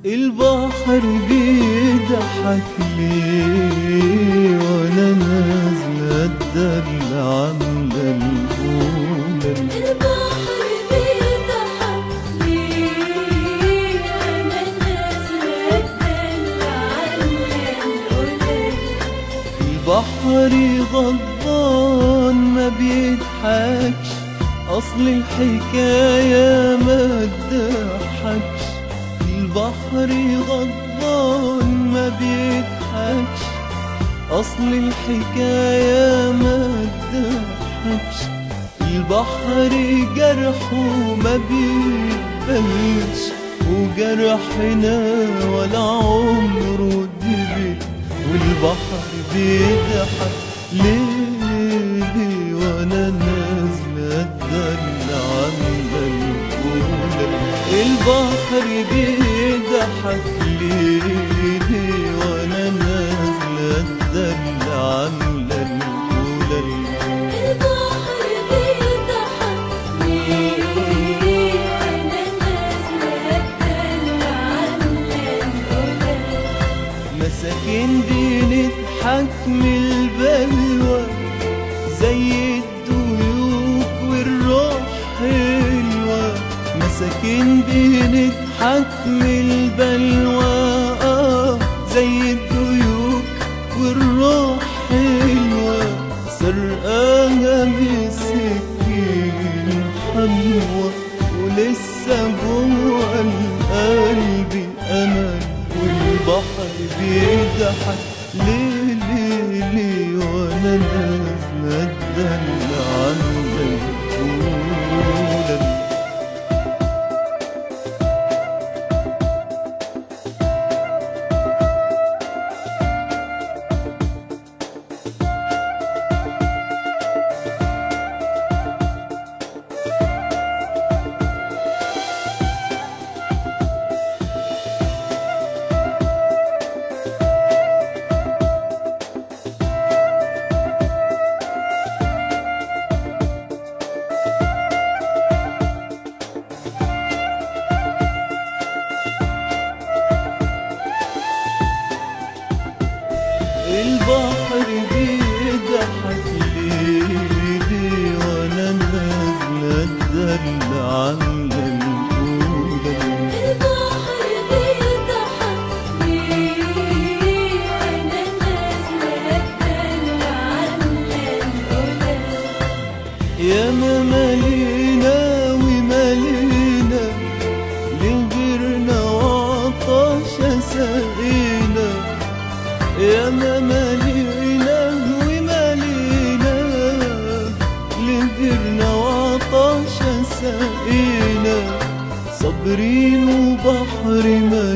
البحر بيضحك ليه وانا نازله الدلع عامله الاولى البحر بيضحك ليه أنا نازلة أتدلع على القلال البحر غضبان ما بيضحكش اصل الحكايه ما تضحكش البحر غضبان ما بيضحكش اصل الحكايه ما تضحكش البحر جرحه ما بيقبلش وجرحنا ولا عمره دبل والبحر بيضحك ليه ليه وانا نازله الدلع عامله الاولى البحر بيضحك ليه ليه وانا نازله الدلع عامله الاولى البحر بيضحك ليه أنا نازلة أتدلع على القلال مساكين بنضحك من البلوى زي الديوك والروح حلوة مساكين بنضحك من البلوى آه زي الديوك والروح حلوة سرقاها بسكين حلوة ولسه جوه القلب أمل والبحر بيضحك ليه ليه ليه وانا نازله الدلع عامله الاولى البحر بيضحك ليه ليه وانا نازله الدلع عامله الاولى البحر بيضحك ليه أنا نازلة أتدلع على القلال يا ما مالينا ومالينا لغيرنا وعطش سقينا يا ما مالينا ومالينا لغيرنا وعطش سقينا صابرين وبحر ما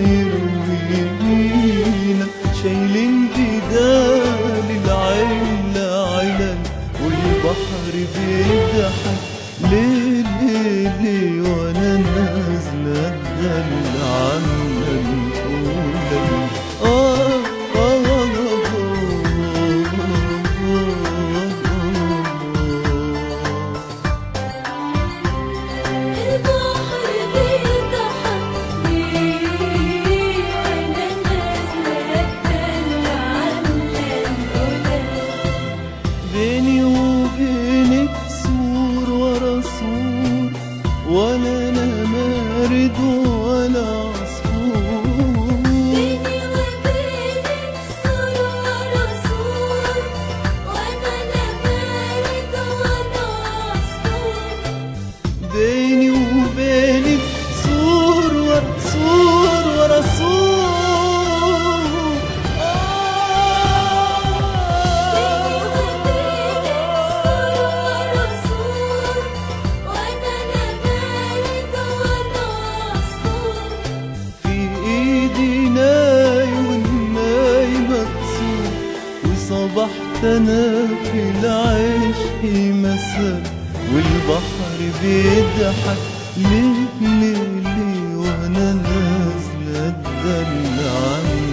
يروينا شايلين جدال العيلة علل والبحر بيضحك ليه ليه ليه وانا نازلة الدلع عاملة الأولى آه آه البحر بيضحك ليه أنا نازلة أتدلع على القلال بيني وبينك سور ورا سور ولا انا مارد ولا عصفور بيني وبينك سور ورا سور وأنا لا بارد ولا عصفور بيني وبينك سور ورا سور ورا سور في ايدي ناي والناي مكسور وصبحت انا في العشق مساء والبحر بيضحك ليه ليه ليه وانا نازله الدلع عامله